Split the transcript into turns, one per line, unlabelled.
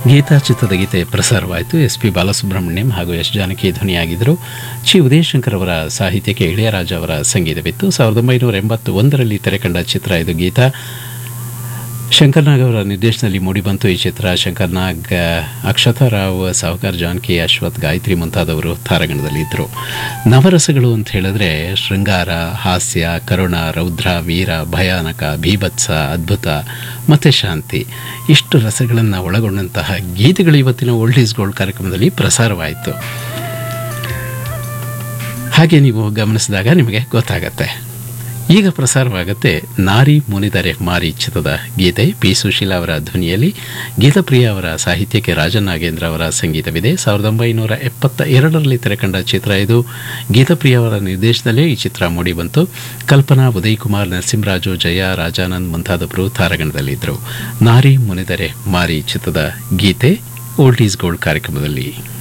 ಗೀತಾ ಚಿತ್ರದ ಗೀತೆ ಪ್ರಸಾರವಾಯಿತು S P Balasubrahmanyam ಹಾಗೂ ಎಸ್ ಜಾನಕಿ ಧ್ವನಿಯಾಗಿದ್ದರು ಚಿ ಉದಯಶಂಕರ್ ಅವರ ಸಾಹಿತ್ಯಕ್ಕೆ ಇಳೆಯರಾಜ ಅವರ ಸಂಗೀತವಿತ್ತು ಸಾವಿರದ ಒಂಬೈನೂರ ಎಂಬತ್ತು ಒಂದರಲ್ಲಿ ತೆರೆಕಂಡ ಚಿತ್ರ ಇದು ಗೀತಾ ಶಂಕರ್ನಾಗ್ ಅವರ ನಿರ್ದೇಶನದಲ್ಲಿ ಮೂಡಿಬಂತು ಈ ಚಿತ್ರ ಶಂಕರ್ನಾಗ್ ಅಕ್ಷತಾ ರಾವ್ ಸಾಹುಕಾರ್ ಜಾನಕಿ ಅಶ್ವಥ್ ಗಾಯತ್ರಿ ಮುಂತಾದವರು ತಾರಾಗಣದಲ್ಲಿ ಇದ್ದರು ನವರಸಗಳು ಅಂತ ಹೇಳಿದ್ರೆ ಶೃಂಗಾರ ಹಾಸ್ಯ ಕರುಣ ರೌದ್ರ ವೀರ ಭಯಾನಕ ಭೀಭತ್ಸ ಅದ್ಭುತ ಮತ್ತು ಶಾಂತಿ ಇಷ್ಟು ರಸಗಳನ್ನು ಒಳಗೊಂಡಂತಹ ಗೀತೆಗಳು ಇವತ್ತಿನ ಓಲ್ಡ್ ಈಸ್ ಗೋಲ್ಡ್ ಕಾರ್ಯಕ್ರಮದಲ್ಲಿ ಪ್ರಸಾರವಾಯಿತು ಹಾಗೆ ನೀವು ಗಮನಿಸಿದಾಗ ನಿಮಗೆ ಗೊತ್ತಾಗತ್ತೆ ಈಗ ಪ್ರಸಾರವಾಗುತ್ತೆ ನಾರಿ ಮುನಿದರೆ ಮಾರಿ ಚಿತ್ರದ ಗೀತೆ ಪಿ ಸುಶೀಲಾ ಅವರ ಧ್ವನಿಯಲ್ಲಿ ಗೀತಪ್ರಿಯ ಅವರ ಸಾಹಿತ್ಯಕ್ಕೆ ರಾಜನಾಗೇಂದ್ರ ಅವರ ಸಂಗೀತವಿದೆ ಸಾವಿರದ ಒಂಬೈನೂರ ಎಪ್ಪತ್ತ ಎರಡರಲ್ಲಿ ತೆರೆಕಂಡ ಚಿತ್ರ ಇದು ಗೀತಪ್ರಿಯ ಅವರ ನಿರ್ದೇಶನದಲ್ಲೇ ಈ ಚಿತ್ರ ಮೂಡಿಬಂತು ಕಲ್ಪನಾ ಉದಯ್ ಕುಮಾರ್ ನರಸಿಂಹರಾಜು ಜಯ ರಾಜಾನಂದ್ ಮುಂತಾದವರು ತಾರಗಣದಲ್ಲಿದ್ದರು ನಾರಿ ಮುನಿದರೆ ಮಾರಿ ಚಿತ್ರದ ಗೀತೆ ಓಲ್ಡ್ ಈಸ್ ಗೋಲ್ಡ್ ಕಾರ್ಯಕ್ರಮದಲ್ಲಿ